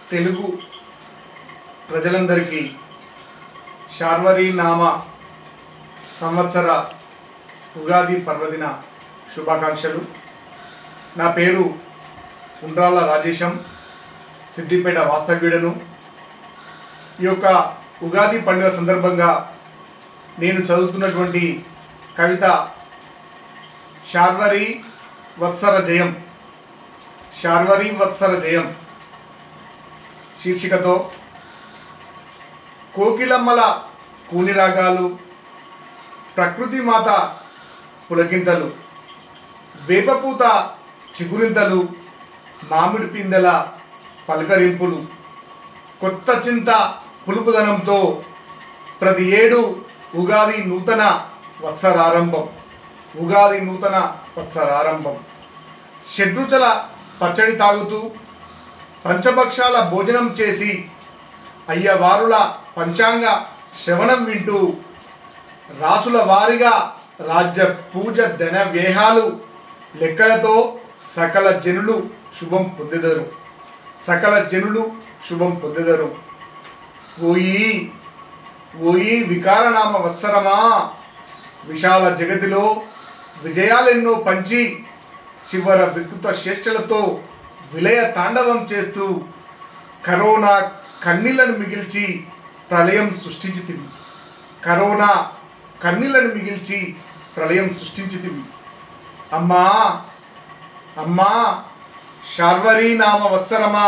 తెలుగు ప్రజలందరికీ శార్వరి నామ సంవత్సర ఉగాది పర్వదిన శుభాకాంక్షలు నా పేరు ఉండ్రాళ్ళ రాజేశం సిద్దిపేట వాస్తవ్యుడను ఈ యొక్క ఉగాది పండుగ సందర్భంగా నేను చదువుతున్నటువంటి కవిత శార్వరి వత్సర జయం శార్వరి వత్సర జయం శీర్షికతో కోకిలమ్మల కూని రాగాలు ప్రకృతి మాత పులకింతలు వేపపూత చిగురింతలు మామిడి పిందెల పలకరింపులు కొత్త చింత పులుపుదనంతో ప్రతి ఏడు ఉగాది నూతన వత్సరారంభం ఉగాది నూతన వత్సరారంభం షడ్రుచల పచ్చడి తాగుతూ పంచభక్షాల భోజనం చేసి అయ్యవారుల పంచాంగ శ్రవణం వింటూ రాసుల వారిగా రాజ్య పూజ ధన వ్యయాలు లెక్కలతో సకల జనులు శుభం పొందెదరు సకల జనులు శుభం పొందెదరు ఓయి ఓయి వికారనామ వత్సరమా విశాల జగతిలో విజయాలెన్నో పంచి చివర వికృత చేష్టలతో విలయ తాండవం చేస్తూ కరోనా కన్నీళ్లను మిగిల్చి ప్రళయం సృష్టించితివి కరోనా కన్నీళ్లను మిగిల్చి ప్రళయం సృష్టించితివి అమ్మా అమ్మా శార్వరీ నామ వత్సరమా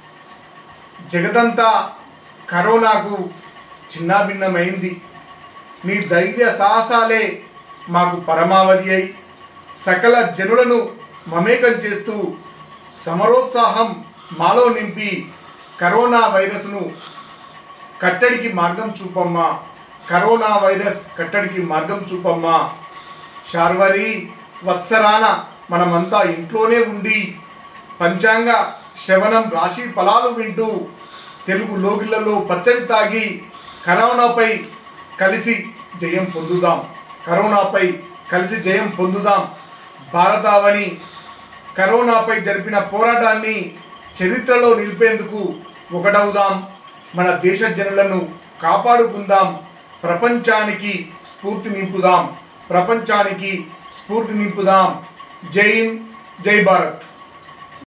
జగదంతా కరోనాకు చిన్నాభిన్నమైంది నీ ధైర్య సాహసాలే మాకు పరమావధి అయి సకల జనులను మమేకం చేస్తూ సమరోత్సాహం మాలో నింపి కరోనా వైరస్ను కట్టడికి మార్గం చూపమ్మా కరోనా వైరస్ కట్టడికి మార్గం చూపమ్మా శార్వరి వత్సరాన మనమంతా ఇంట్లోనే ఉండి పంచాంగ శ్రవణం రాశి ఫలాలు వింటూ తెలుగు లోగిళ్లలో పచ్చడి తాగి కరోనాపై కలిసి జయం పొందుదాం కరోనాపై కలిసి జయం పొందుదాం భారతావని కరోనాపై జరిపిన పోరాటాన్ని చరిత్రలో నిలిపేందుకు ఒకటవుదాం మన దేశ జనులను కాపాడుకుందాం ప్రపంచానికి స్ఫూర్తి నింపుదాం ప్రపంచానికి స్ఫూర్తి నింపుదాం జై హింద్ జై భారత్